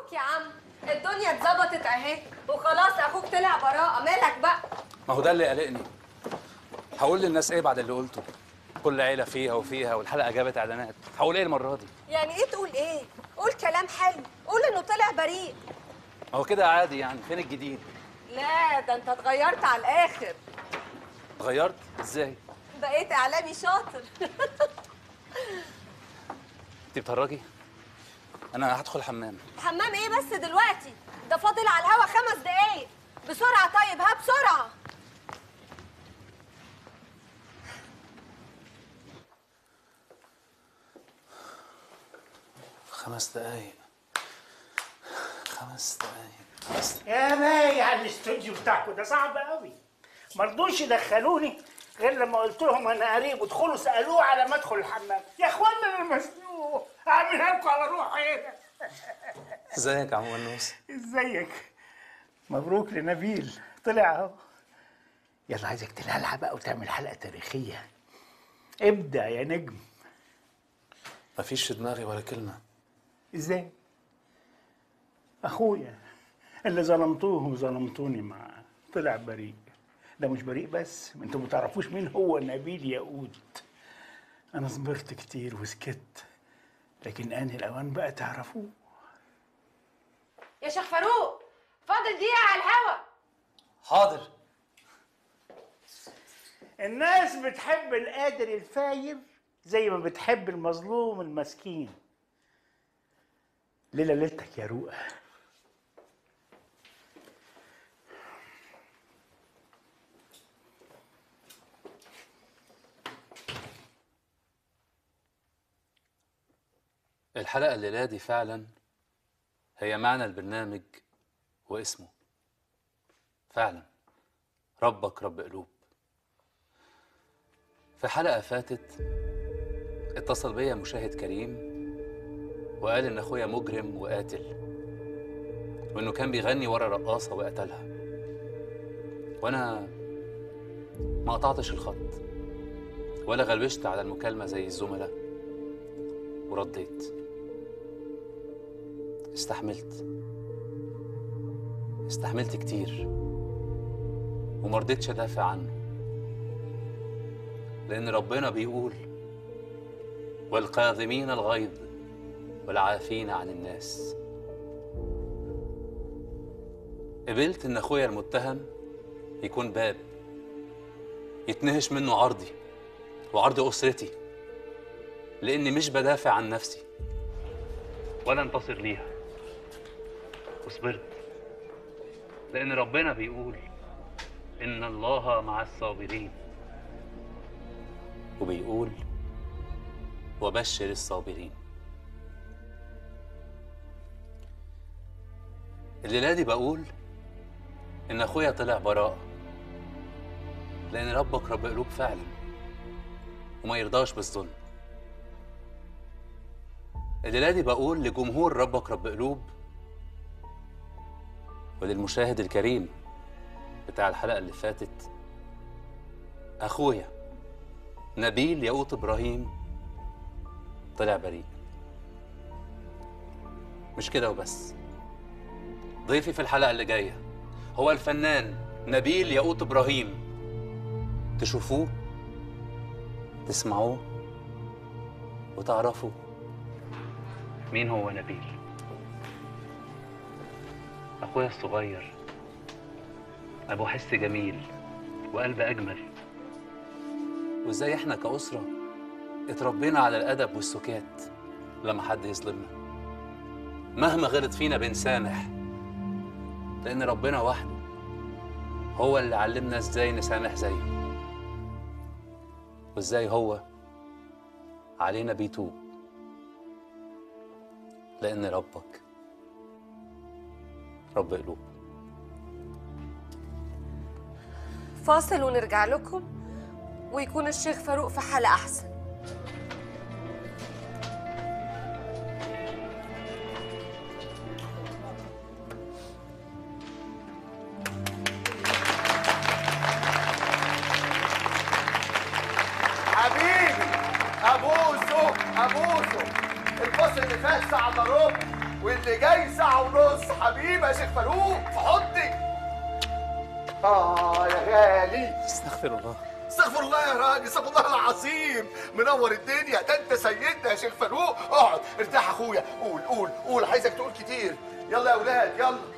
مبروك يا عم الدنيا اتظبطت اهي وخلاص اخوك طلع براءه مالك بقى ما هو ده اللي قلقني هقول للناس ايه بعد اللي قلته كل عيله فيها وفيها والحلقه جابت اعلانات هقول ايه المره دي يعني ايه تقول ايه قول كلام حلو قول انه طلع بريء ما هو كده عادي يعني فين الجديد لا ده انت اتغيرت على الاخر اتغيرت ازاي بقيت اعلامي شاطر انت بتهرجي انا هدخل حمام حمام ايه بس دلوقتي ده فاضل على الهوا خمس دقايق بسرعه طيب ها بسرعه خمس دقايق خمس دقايق خمس يا بايع الاستوديو بتاعكم ده صعب قوي مرضوش يدخلوني غير لما قلت لهم انا قريب ودخلوا سالوه على ما ادخل الحمام يا اخوانا انا مزنوق اعملها لكم على روحي هنا ازيك يا عم ونوس ازيك مبروك لنبيل طلع اهو يلا عايزك تلهلها بقى وتعمل حلقه تاريخيه ابدع يا نجم مفيش في دماغي ولا كلمه ازاي اخويا اللي ظلمتوه وظلمتوني معاه طلع بريء ده مش بريء بس انتوا ما تعرفوش مين هو نبيل ياقوت انا صبرت كتير وسكت لكن ان الاوان بقى تعرفوه يا شيخ فاروق فاضل دقيقة على الهوا حاضر الناس بتحب القادر الفاير زي ما بتحب المظلوم المسكين ليلة ليلتك يا رؤى الحلقه الليله دي فعلا هي معنى البرنامج واسمه فعلا ربك رب قلوب في حلقه فاتت اتصل بيا مشاهد كريم وقال ان اخويا مجرم وقاتل وانه كان بيغني ورا رقاصه وقتلها وانا ما قطعتش الخط ولا غلوشت على المكالمه زي الزملاء ورديت استحملت استحملت كتير ومرضتش ادافع عنه لان ربنا بيقول والقاذمين الغيظ والعافين عن الناس قبلت ان اخويا المتهم يكون باب يتنهش منه عرضي وعرض اسرتي لاني مش بدافع عن نفسي ولا انتصر ليها وصبرت لان ربنا بيقول ان الله مع الصابرين وبيقول وبشر الصابرين الليله دي بقول ان اخويا طلع براءه لان ربك رب قلوب فعلا وما يرضاش بالظلم الليله دي بقول لجمهور ربك رب قلوب وللمشاهد الكريم بتاع الحلقه اللي فاتت اخويا نبيل ياقوت ابراهيم طلع بريء مش كده وبس ضيفي في الحلقه اللي جايه هو الفنان نبيل ياقوت ابراهيم تشوفوه تسمعوه وتعرفوا مين هو نبيل اخويا الصغير ابو حس جميل وقلب اجمل وازاي احنا كاسره اتربينا على الادب والسكات لما حد يظلمنا مهما غلط فينا بنسامح لان ربنا وحده هو اللي علمنا ازاي نسامح زيه وازاي هو علينا بيتوب لان ربك رب قلوب فاصل ونرجع لكم ويكون الشيخ فاروق في حالة أحسن حبيبي ابوسه ابوسه الفصل اللي فات ساعة الا ربع واللي جاي ساعة ونص حبيبي يا شيخ فاروق في حضني اه يا غالي استغفر الله استغفر الله يا راجل استغفر الله العظيم منور الدنيا ده انت سيدنا يا شيخ فاروق اقعد ارتاح اخويا قول قول قول عايزك تقول كتير يلا يا اولاد يلا